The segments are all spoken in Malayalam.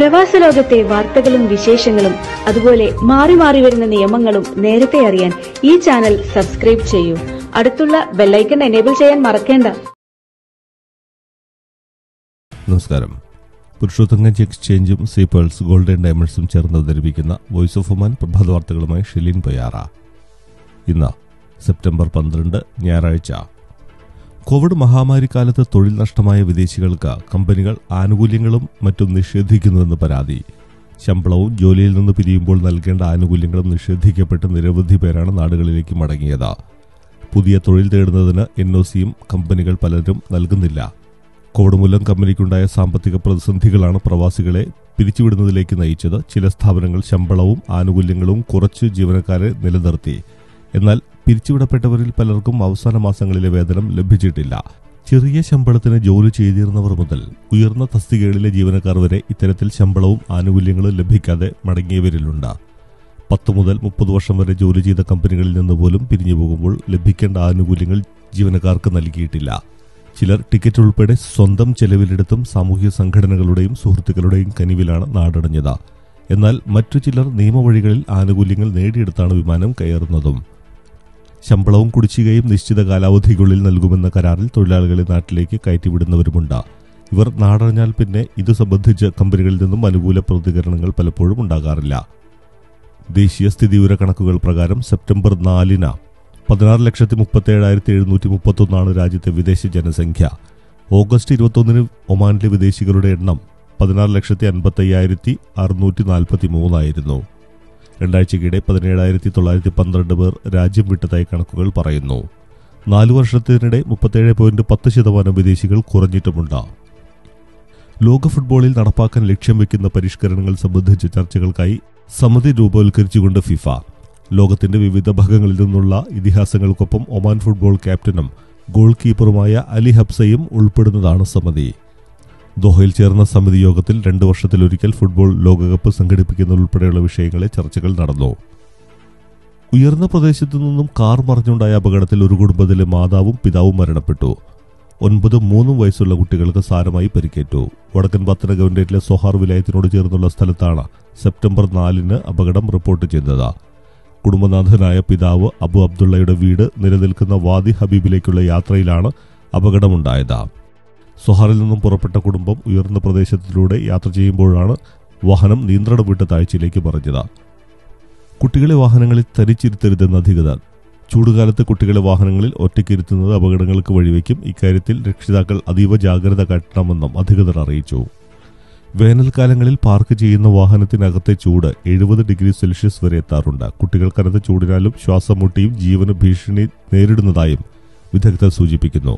പ്രവാസ ലോകത്തെ വാർത്തകളും വിശേഷങ്ങളും അതുപോലെ മാറി മാറി വരുന്ന നിയമങ്ങളും നേരത്തെ അറിയാൻ ഈ ചാനൽ സബ്സ്ക്രൈബ് ചെയ്യൂ അടുത്തുള്ള ബെല്ലൈക്കൺ എനേബിൾ ചെയ്യാൻ മറക്കേണ്ട നമസ്കാരം പുരുഷോത്തങ്കഞ്ച് എക്സ്ചേഞ്ചും സീപ്പേൾസ് ഗോൾഡൻ ഡയമണ്ട്സും ചേർന്ന് അവതരിപ്പിക്കുന്ന വോയിസ് ഓഫ് ഒമാൻ പ്രഭാത വാർത്തകളുമായി ഷെലീൻ പൊയാറ ഇന്ന് സെപ്റ്റംബർ പന്ത്രണ്ട് ഞായറാഴ്ച കോവിഡ് മഹാമാരി കാലത്ത് തൊഴിൽ നഷ്ടമായ വിദേശികൾക്ക് കമ്പനികൾ ആനുകൂല്യങ്ങളും മറ്റും നിഷേധിക്കുന്നുവെന്ന് പരാതി ശമ്പളവും ജോലിയിൽ നിന്ന് പിരിയുമ്പോൾ നൽകേണ്ട ആനുകൂല്യങ്ങളും നിഷേധിക്കപ്പെട്ട് നിരവധി പേരാണ് നാടുകളിലേക്ക് മടങ്ങിയത് പുതിയ തൊഴിൽ തേടുന്നതിന് എൻ ഒ സിയും കമ്പനികൾ പലരും നൽകുന്നില്ല കോവിഡ് മൂലം കമ്പനിക്കുണ്ടായ സാമ്പത്തിക പ്രതിസന്ധികളാണ് പ്രവാസികളെ പിരിച്ചുവിടുന്നതിലേക്ക് നയിച്ചത് ചില സ്ഥാപനങ്ങൾ ശമ്പളവും ആനുകൂല്യങ്ങളും കുറച്ച് ജീവനക്കാരെ നിലനിർത്തി എന്നാൽ പിരിച്ചുവിടപ്പെട്ടവരിൽ പലർക്കും അവസാന മാസങ്ങളിലെ വേതനം ലഭിച്ചിട്ടില്ല ചെറിയ ശമ്പളത്തിന് ജോലി ചെയ്തിരുന്നവർ മുതൽ ഉയർന്ന തസ്തികകളിലെ ജീവനക്കാർ വരെ ഇത്തരത്തിൽ ശമ്പളവും ആനുകൂല്യങ്ങളും ലഭിക്കാതെ മടങ്ങിയവരിലുണ്ട് പത്ത് മുതൽ മുപ്പത് വർഷം വരെ ജോലി ചെയ്ത കമ്പനികളിൽ നിന്ന് പോലും പിരിഞ്ഞു പോകുമ്പോൾ ലഭിക്കേണ്ട ആനുകൂല്യങ്ങൾ ജീവനക്കാർക്ക് നൽകിയിട്ടില്ല ചിലർ ടിക്കറ്റ് ഉൾപ്പെടെ സ്വന്തം ചെലവിലെടുത്തും സാമൂഹ്യ സംഘടനകളുടെയും സുഹൃത്തുക്കളുടെയും കനിവിലാണ് നാടടഞ്ഞത് എന്നാൽ മറ്റു ചിലർ നിയമവഴികളിൽ ആനുകൂല്യങ്ങൾ നേടിയെടുത്താണ് വിമാനം കയറുന്നതും ശമ്പളവും കുടിശ്ശികയും നിശ്ചിത കാലാവധിക്കുള്ളിൽ നൽകുമെന്ന കരാറിൽ തൊഴിലാളികളെ നാട്ടിലേക്ക് കയറ്റിവിടുന്നവരുമുണ്ട് ഇവർ നാടറിഞ്ഞാൽ പിന്നെ ഇത് സംബന്ധിച്ച് കമ്പനികളിൽ നിന്നും അനുകൂല പ്രതികരണങ്ങൾ പലപ്പോഴും ഉണ്ടാകാറില്ല ദേശീയ സ്ഥിതിവിവര കണക്കുകൾ പ്രകാരം സെപ്റ്റംബർ നാലിന് പതിനാറ് ലക്ഷത്തി മുപ്പത്തി ഏഴായിരത്തി എഴുന്നൂറ്റി മുപ്പത്തൊന്നാണ് രാജ്യത്തെ വിദേശ ജനസംഖ്യ ഓഗസ്റ്റ് ഇരുപത്തൊന്നിന് ഒമാനിലെ വിദേശികളുടെ എണ്ണം പതിനാറ് ലക്ഷത്തി അൻപത്തി അയ്യായിരത്തി അറുന്നൂറ്റി നാൽപ്പത്തി മൂന്നായിരുന്നു രണ്ടാഴ്ചക്കിടെ പതിനേഴായിരത്തി തൊള്ളായിരത്തി പന്ത്രണ്ട് പേർ രാജ്യം വിട്ടതായി കണക്കുകൾ പറയുന്നു നാലു വർഷത്തിനിടെ മുപ്പത്തേഴ് പോയിന്റ് പത്ത് ശതമാനം വിദേശികൾ കുറഞ്ഞിട്ടുമുണ്ട് ലോക ഫുട്ബോളിൽ നടപ്പാക്കാൻ ലക്ഷ്യം വെക്കുന്ന പരിഷ്കരണങ്ങൾ സംബന്ധിച്ച ചർച്ചകൾക്കായി സമിതി രൂപവൽക്കരിച്ചുകൊണ്ട് ഫിഫ ലോകത്തിന്റെ വിവിധ ഭാഗങ്ങളിൽ നിന്നുള്ള ഇതിഹാസങ്ങൾക്കൊപ്പം ഒമാൻ ഫുട്ബോൾ ക്യാപ്റ്റനും ഗോൾ കീപ്പറുമായ അലി ഹബ്സയും ഉൾപ്പെടുന്നതാണ് സമിതി ദോഹയിൽ ചേർന്ന സമിതി യോഗത്തിൽ രണ്ടു വർഷത്തിലൊരിക്കൽ ഫുട്ബോൾ ലോകകപ്പ് സംഘടിപ്പിക്കുന്നതുൾപ്പെടെയുള്ള വിഷയങ്ങളെ ചർച്ചകൾ നടന്നു ഉയർന്ന പ്രദേശത്തു നിന്നും കാർ മറിഞ്ഞുണ്ടായ അപകടത്തിൽ ഒരു കുടുംബത്തിലെ മാതാവും പിതാവും മരണപ്പെട്ടു ഒൻപതും മൂന്നും വയസ്സുള്ള കുട്ടികൾക്ക് സാരമായി പരിക്കേറ്റു വടക്കൻ പത്തന ഗവൺമെന്റിലെ സൊഹാർ വിലായത്തിനോട് ചേർന്നുള്ള സ്ഥലത്താണ് സെപ്റ്റംബർ നാലിന് അപകടം റിപ്പോർട്ട് ചെയ്തത് കുടുംബനാഥനായ പിതാവ് അബു അബ്ദുള്ളയുടെ വീട് നിലനിൽക്കുന്ന വാദി ഹബീബിലേക്കുള്ള യാത്രയിലാണ് അപകടമുണ്ടായത് സൊഹാറിൽ നിന്നും പുറപ്പെട്ട കുടുംബം ഉയർന്ന പ്രദേശത്തിലൂടെ യാത്ര ചെയ്യുമ്പോഴാണ് വാഹനം നിയന്ത്രണം വിട്ട താഴ്ചയിലേക്ക് മറിഞ്ഞത് കുട്ടികളെ വാഹനങ്ങളിൽ തരിച്ചിരുത്തരുതെന്ന് അധികൃതർ ചൂടുകാലത്ത് കുട്ടികളെ വാഹനങ്ങളിൽ ഒറ്റയ്ക്കിരുത്തുന്നത് അപകടങ്ങൾക്ക് വഴിവെക്കും ഇക്കാര്യത്തിൽ രക്ഷിതാക്കൾ അതീവ ജാഗ്രത കാട്ടണമെന്നും അധികൃതർ അറിയിച്ചു വേനൽക്കാലങ്ങളിൽ പാർക്ക് ചെയ്യുന്ന വാഹനത്തിനകത്തെ ചൂട് എഴുപത് ഡിഗ്രി സെൽഷ്യസ് വരെ എത്താറുണ്ട് കുട്ടികൾ കനത്ത ചൂടിനാലും ശ്വാസം മുട്ടിയും ജീവന് ഭീഷണി നേരിടുന്നതായും വിദഗ്ധർ സൂചിപ്പിക്കുന്നു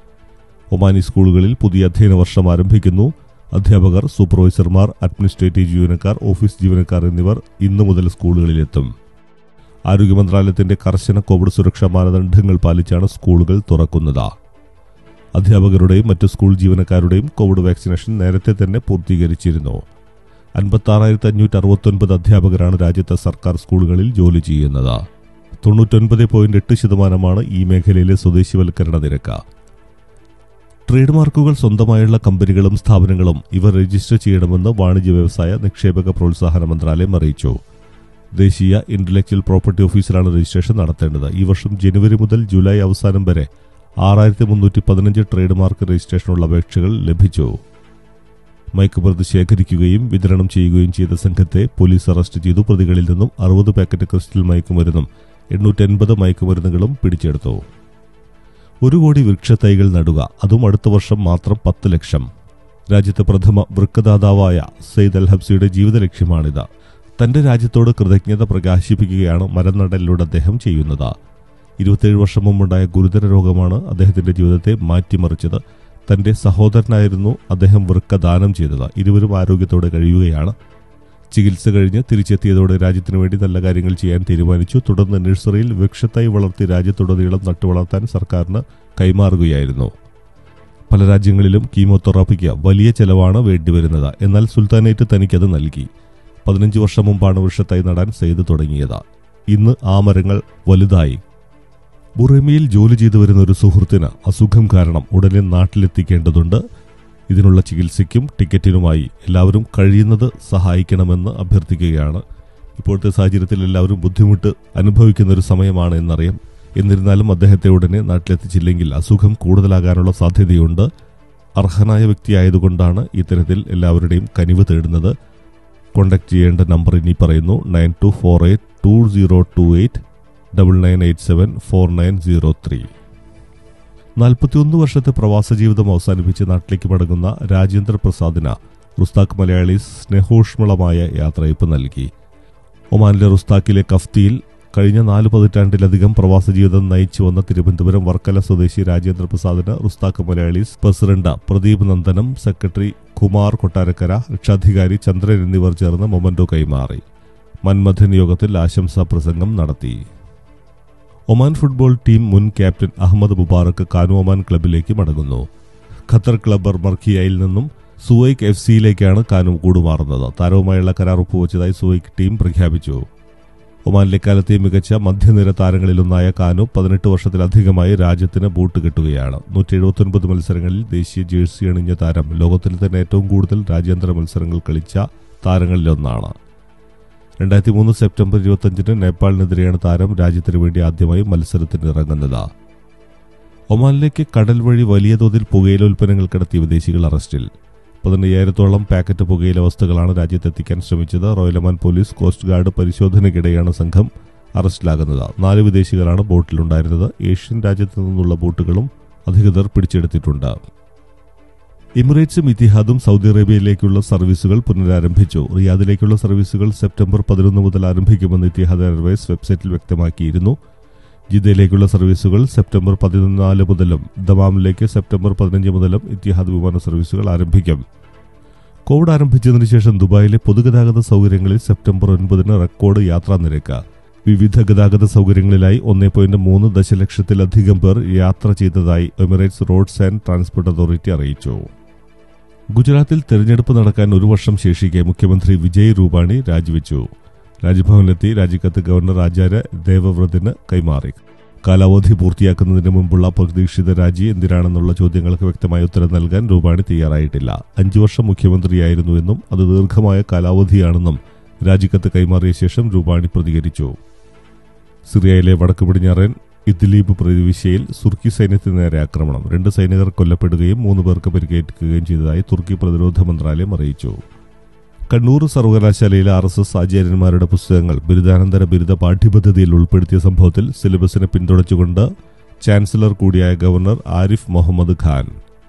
ഒമാനി സ്കൂളുകളിൽ പുതിയ അധ്യയന വർഷം ആരംഭിക്കുന്നു അധ്യാപകർ സൂപ്പർവൈസർമാർ അഡ്മിനിസ്ട്രേറ്റീവ് ജീവനക്കാർ ഓഫീസ് ജീവനക്കാർ എന്നിവർ ഇന്നു മുതൽ സ്കൂളുകളിലെത്തും ആരോഗ്യ മന്ത്രാലയത്തിന്റെ കർശന കോവിഡ് സുരക്ഷാ മാനദണ്ഡങ്ങൾ പാലിച്ചാണ് സ്കൂളുകൾ തുറക്കുന്നത് അധ്യാപകരുടെയും മറ്റു സ്കൂൾ ജീവനക്കാരുടെയും കോവിഡ് വാക്സിനേഷൻ നേരത്തെ തന്നെ പൂർത്തീകരിച്ചിരുന്നു അൻപത്തി ആറായിരത്തി അഞ്ഞൂറ്റി അറുപത്തൊൻപത് അധ്യാപകരാണ് രാജ്യത്തെ സർക്കാർ സ്കൂളുകളിൽ ജോലി ചെയ്യുന്നത് തൊണ്ണൂറ്റൊൻപത് പോയിന്റ് എട്ട് ശതമാനമാണ് ഈ മേഖലയിലെ സ്വദേശിവൽക്കരണ നിരക്ക് ട്രേഡ് മാർക്കുകൾ സ്വന്തമായുള്ള കമ്പനികളും സ്ഥാപനങ്ങളും ഇവ രജിസ്റ്റർ ചെയ്യണമെന്ന് വാണിജ്യ വ്യവസായ നിക്ഷേപക പ്രോത്സാഹന മന്ത്രാലയം അറിയിച്ചു ദേശീയ ഇന്റലക്ച്വൽ പ്രോപ്പർട്ടി ഓഫീസിലാണ് രജിസ്ട്രേഷൻ നടത്തേണ്ടത് ഈ വർഷം ജനുവരി മുതൽ ജൂലൈ അവസാനം വരെ ആറായിരത്തി മുന്നൂറ്റി പതിനഞ്ച് ട്രേഡ് മാർക്ക് രജിസ്ട്രേഷനുള്ള അപേക്ഷകൾ ലഭിച്ചു മയക്കുമരുന്ന് ശേഖരിക്കുകയും വിതരണം ചെയ്യുകയും ചെയ്ത സംഘത്തെ പോലീസ് അറസ്റ്റ് ചെയ്തു പ്രതികളിൽ നിന്നും അറുപത് പാക്കറ്റ് ക്രിസ്റ്റൽ മയക്കുമരുന്നും എണ്ണൂറ്റി അൻപത് മയക്കുമരുന്നുകളും പിടിച്ചെടുത്തു ഒരു കോടി വൃക്ഷത്തൈകൾ നടുക അതും അടുത്ത വർഷം മാത്രം പത്ത് ലക്ഷം രാജ്യത്തെ പ്രഥമ വൃക്കദാതാവായ സെയ്ദ് അൽ ഹബ്സിയുടെ ജീവിത ലക്ഷ്യമാണിത് തന്റെ രാജ്യത്തോട് കൃതജ്ഞത പ്രകാശിപ്പിക്കുകയാണ് മരം നടലിലൂടെ അദ്ദേഹം ചെയ്യുന്നത് ഇരുപത്തിയേഴ് വർഷം മുമ്പുണ്ടായ ഗുരുതര രോഗമാണ് അദ്ദേഹത്തിന്റെ ജീവിതത്തെ മാറ്റിമറിച്ചത് തന്റെ സഹോദരനായിരുന്നു അദ്ദേഹം വൃക്ക ദാനം ചെയ്തത് ഇരുവരും ആരോഗ്യത്തോടെ കഴിയുകയാണ് ചികിത്സ കഴിഞ്ഞ് തിരിച്ചെത്തിയതോടെ രാജ്യത്തിനു വേണ്ടി നല്ല കാര്യങ്ങൾ ചെയ്യാൻ തീരുമാനിച്ചു തുടർന്ന് നഴ്സറിയിൽ വൃക്ഷത്തൈ വളർത്തി രാജ്യത്തുടനീളം നട്ടുവളർത്താൻ സർക്കാരിന് കൈമാറുകയായിരുന്നു പല രാജ്യങ്ങളിലും കീമോതെറാപ്പിക്ക് വലിയ ചെലവാണ് വേണ്ടിവരുന്നത് എന്നാൽ സുൽത്താനേറ്റ് തനിക്കത് നൽകി പതിനഞ്ച് വർഷം മുമ്പാണ് വൃക്ഷത്തൈ നടാൻ ചെയ്തു തുടങ്ങിയത് ഇന്ന് ആ മരങ്ങൾ വലുതായി ബുറേമിയിൽ ജോലി ചെയ്തു വരുന്ന ഒരു സുഹൃത്തിന് അസുഖം കാരണം ഉടനെ നാട്ടിലെത്തിക്കേണ്ടതുണ്ട് ഇതിനുള്ള ചികിത്സയ്ക്കും ടിക്കറ്റിനുമായി എല്ലാവരും കഴിയുന്നത് സഹായിക്കണമെന്ന് അഭ്യർത്ഥിക്കുകയാണ് ഇപ്പോഴത്തെ സാഹചര്യത്തിൽ എല്ലാവരും ബുദ്ധിമുട്ട് അനുഭവിക്കുന്ന ഒരു സമയമാണ് എന്നറിയാം എന്നിരുന്നാലും അദ്ദേഹത്തെ ഉടനെ നാട്ടിലെത്തിച്ചില്ലെങ്കിൽ അസുഖം കൂടുതലാകാനുള്ള സാധ്യതയുണ്ട് അർഹനായ വ്യക്തിയായതുകൊണ്ടാണ് ഇത്തരത്തിൽ എല്ലാവരുടെയും കനിവ് തേടുന്നത് കോൺടാക്ട് ചെയ്യേണ്ട നമ്പർ ഇനി പറയുന്നു nine two four eight two zero two eight double nine eight seven four nine zero three നാൽപ്പത്തിയൊന്ന് വർഷത്തെ പ്രവാസ ജീവിതം അവസാനിപ്പിച്ച് നാട്ടിലേക്ക് മടങ്ങുന്ന രാജേന്ദ്ര പ്രസാദിന് റുസ്താഖ് മലയാളീസ് സ്നേഹോഷ്മളമായ യാത്രയപ്പ് നൽകി ഒമാനിലെ റുസ്താഖിലെ കഫ്തിയിൽ കഴിഞ്ഞ നാല് പതിറ്റാണ്ടിലധികം പ്രവാസ ജീവിതം നയിച്ചു വന്ന തിരുവനന്തപുരം വർക്കല സ്വദേശി രാജേന്ദ്ര പ്രസാദിന് Rustaq Malayalees president Pradeep Nandanam secretary Kumar Kottarakkara രക്ഷാധികാരി ചന്ദ്രൻ എന്നിവർ ചേർന്ന് മൊമന്റോ കൈമാറി മന്മഥൻ യോഗത്തിൽ ആശംസാ പ്രസംഗം നടത്തി ഒമാൻ ഫുട്ബോൾ ടീം മുൻ captain Ahmed Mubarak Kanu Oman ക്ലബിലേക്ക് മടങ്ങുന്നു ഖത്തർ ക്ലബ്ബർ മർക്കിയയിൽ നിന്നും സുവൈക്ക് എഫ് സിയിലേക്കാണ് കാനു കൂടുമാറുന്നത് താരവുമായുള്ള കരാർ ഒപ്പുവച്ചതായി സുവൈക്ക് ടീം പ്രഖ്യാപിച്ചു ഒമാനിലെ കാലത്തെ മികച്ച മധ്യനിര താരങ്ങളിലൊന്നായ കാനു പതിനെട്ട് വർഷത്തിലധികമായി രാജ്യത്തിന് ബൂട്ട് കെട്ടുകയാണ് നൂറ്റി എഴുപത്തൊൻപത് മത്സരങ്ങളിൽ ദേശീയ ജേഴ്സി അണിഞ്ഞ താരം ലോകത്തിൽ തന്നെ ഏറ്റവും കൂടുതൽ രാജ്യാന്തര മത്സരങ്ങൾ കളിച്ച താരങ്ങളിലൊന്നാണ് രണ്ടായിരത്തി മൂന്ന് സെപ്റ്റംബർ ഇരുപത്തഞ്ചിന് നേപ്പാളിനെതിരെയാണ് താരം രാജ്യത്തിന് വേണ്ടി ആദ്യമായി മത്സരത്തിന് ഇറങ്ങുന്നത് ഒമാനിലേക്ക് കടൽ വഴി വലിയ തോതിൽ പുകയില ഉൽപ്പന്നങ്ങൾ കടത്തിയ വിദേശികൾ അറസ്റ്റിൽ പതിനയ്യായിരത്തോളം പാക്കറ്റ് പുകയില വസ്തുക്കളാണ് രാജ്യത്തെത്തിക്കാൻ ശ്രമിച്ചത് royal Oman police coast guard പരിശോധനയ്ക്കിടെയാണ് സംഘം അറസ്റ്റിലാകുന്നത് നാല് വിദേശികളാണ് ബോട്ടിലുണ്ടായിരുന്നത് ഏഷ്യൻ രാജ്യത്തു നിന്നുള്ള ബോട്ടുകളും അധികൃതർ പിടിച്ചെടുത്തിട്ടുണ്ട് എമിറേറ്റ്സും ഇത്തിഹാദും സൗദി അറേബ്യയിലേക്കുള്ള സർവീസുകൾ പുനരാരംഭിച്ചു റിയാദിലേക്കുള്ള സർവീസുകൾ സെപ്റ്റംബർ പതിനൊന്ന് മുതൽ ആരംഭിക്കുമെന്ന് ഇത്തിഹാദ് എയർവേസ് വെബ്സൈറ്റിൽ വ്യക്തമാക്കിയിരുന്നു ജിദ്ദയിലേക്കുള്ള സർവീസുകൾ സെപ്റ്റംബർ പതിനാല് മുതലും ദമാമിലേക്ക് സെപ്റ്റംബർ പതിനഞ്ച് മുതലും ഇത്തിഹാദ് വിമാന സർവീസുകൾ ആരംഭിക്കും കോവിഡ് ആരംഭിച്ചതിനു ശേഷം ദുബായിലെ പൊതുഗതാഗത സൗകര്യങ്ങളിൽ സെപ്റ്റംബർ ഒൻപതിന് റെക്കോർഡ് യാത്രാ നിരക്ക് വിവിധ ഗതാഗത സൗകര്യങ്ങളിലായി ഒന്നേ പോയിന്റ് മൂന്ന് ദശലക്ഷത്തിലധികം പേർ യാത്ര ചെയ്തതായി Emirates roads and transport authority അറിയിച്ചു ഗുജറാത്തിൽ തെരഞ്ഞെടുപ്പ് നടക്കാൻ ഒരു വർഷം ശേഷിക്കെ മുഖ്യമന്ത്രി വിജയ് രൂപാണി രാജിവെച്ചു രാജ്ഭവനിലെത്തി രാജിക്കത്ത് ഗവർണർ ആചാര്യ ദേവവ്രതിന് കൈമാറി കാലാവധി പൂർത്തിയാക്കുന്നതിന് മുമ്പുള്ള പ്രതീക്ഷിത രാജി എന്തിനാണെന്നുള്ള ചോദ്യങ്ങൾക്ക് വ്യക്തമായ ഉത്തരം നൽകാൻ രൂപാണി തയ്യാറായിട്ടില്ല അഞ്ചു വർഷം മുഖ്യമന്ത്രിയായിരുന്നുവെന്നും അത് ദീർഘമായ കാലാവധിയാണെന്നും രാജിക്കത്ത് കൈമാറിയ ശേഷം രൂപാണി പ്രതികരിച്ചു സിറിയയിലെ വടക്ക് പടിഞ്ഞാറൻ ഇദ്ലീബ് പ്രവിശ്യയിൽ തുർക്കി സൈന്യത്തിന് നേരെ ആക്രമണം രണ്ട് സൈനികർ കൊല്ലപ്പെടുകയും മൂന്ന് പേർക്ക് പരിക്കേൽക്കുകയും ചെയ്തതായി തുർക്കി പ്രതിരോധ മന്ത്രാലയം അറിയിച്ചു കണ്ണൂർ സർവകലാശാലയിലെ ആർ എസ് എസ് ആചാര്യന്മാരുടെ പുസ്തകങ്ങൾ ബിരുദാനന്തര ബിരുദ പാഠ്യപദ്ധതിയിൽ ഉൾപ്പെടുത്തിയ സംഭവത്തിൽ സിലബസിനെ പിന്തുണച്ചുകൊണ്ട് ചാൻസലർ കൂടിയായ ഗവർണർ ആരിഫ് മുഹമ്മദ് ഖാൻ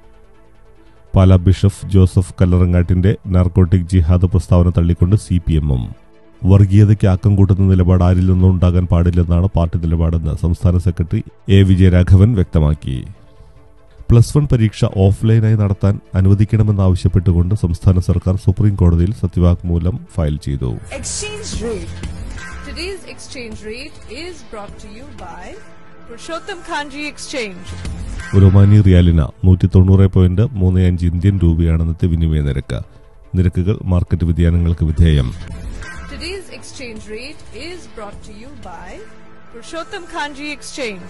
പാലാ ബിഷപ്പ് ജോസഫ് കല്ലറങ്ങാട്ടിന്റെ നാർക്കോട്ടിക് ജിഹാദ് പ്രസ്താവന തള്ളിക്കൊണ്ട് സി പി എമ്മും വർഗീയതയ്ക്ക് ആക്കം കൂട്ടുന്ന നിലപാട് ആരിൽ നിന്നും ഉണ്ടാകാൻ പാടില്ലെന്നാണ് പാർട്ടി നിലപാടെന്ന് സംസ്ഥാന സെക്രട്ടറി എ വിജയരാഘവൻ വ്യക്തമാക്കി പ്ലസ് വൺ പരീക്ഷ ഓഫ്ലൈനായി നടത്താൻ അനുവദിക്കണമെന്നാവശ്യപ്പെട്ടുകൊണ്ട് സംസ്ഥാന സർക്കാർ സുപ്രീം കോടതിയിൽ സത്യവാങ്മൂലം ഫയൽ ചെയ്തു Exchange rate. Today's exchange rate is brought to you by Purushottam Kanji Exchange. ഒരു ഒമാനി റിയാലിന് നൂറ്റി തൊണ്ണൂറ് പോയിന്റ് മൂന്ന് അഞ്ച് ഇന്ത്യൻ രൂപയാണ് ഇന്നത്തെ വിനിമയ നിരക്ക് നിരക്കുകൾ മാർക്കറ്റ് വ്യതിയാനങ്ങൾക്ക് വിധേയം Today's exchange rate is brought to you by Purushottam Kanji Exchange.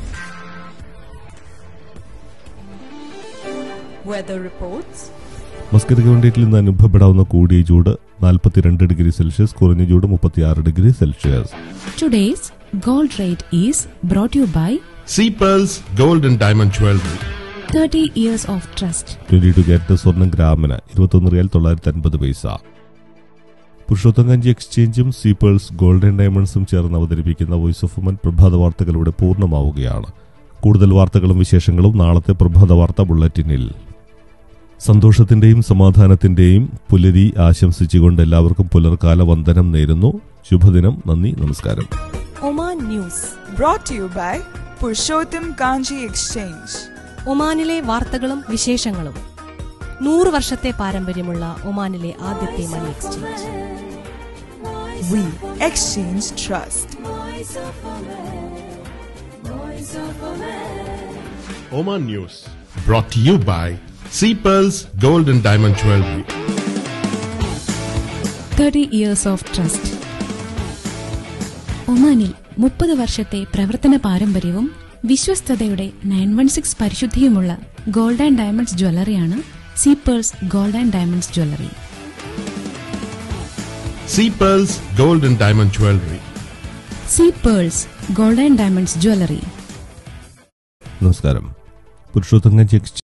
Weather reports. Muscat കൗണ്ടിയിൽ നിന്ന് അനുഭവപ്പെടാവുന്ന കൂടിയ ചൂട് നാൽപ്പത്തിരണ്ട് ഡിഗ്രി സെൽഷ്യസ് കുറഞ്ഞ ചൂട് മുപ്പത്തിയാറ് degree Celsius Today's gold rate is brought to you by Sea Pearls Gold and Diamond Jewelry. 30 years of trust. Twenty two carat സ്വർണം ഗ്രാമിന് ഇരുപത്തൊന്ന് റിയാൽ തൊള്ളായിരത്തി അൻപത് പൈസ പുരുഷോത്തങ്കഞ്ചി എക്സ്ചേഞ്ചും സീപ്പേഴ്സ് ഗോൾഡൻ ഡയമണ്ട്സും ചേർന്ന് അവതരിപ്പിക്കുന്ന വോയിസ് ഓഫ് ഉമൻ പ്രഭാത വാർത്തകളുടെ പൂർണ്ണമാവുകയാണ് കൂടുതൽ വാർത്തകളും വിശേഷങ്ങളും നാളത്തെ പ്രഭാത വാർത്ത ബുള്ളറ്റിനിൽ സന്തോഷത്തിന്റെയും സമാധാനത്തിന്റെയും പുലരി ആശംസിച്ചുകൊണ്ട് എല്ലാവർക്കും പുലർക്കാല വന്ദനം നേരുന്നു ശുഭദിനം നന്ദി നമസ്കാരം Oman news Brought to you by Purushottam Kanji Exchange. ഒമാനിലെ വാർത്തകളും വിശേഷങ്ങളും നൂറ് വർഷത്തെ പാരമ്പര്യമുള്ള ഒമാനിലെ ആദ്യത്തെ money exchange We exchange trust. Oman News. Brought to you by Sea Pearls Gold and Diamond Jewelry. Thirty years of trust ഒമാനിൽ മുപ്പത് വർഷത്തെ പ്രവർത്തന പാരമ്പര്യവും വിശ്വസ്തതയുടെ നയൻ വൺ സിക്സ് പരിശുദ്ധിയുമുള്ള ഗോൾഡ് ആൻഡ് ഡയമണ്ട്സ് ജ്വല്ലറിയാണ് Sea Pearls gold and diamonds jewellery Sea Pearls Gold and Diamond Jewelry. Sea Pearls gold and diamonds jewellery നമസ്കാരം പുരുഷോത്തംഗഞ്ചി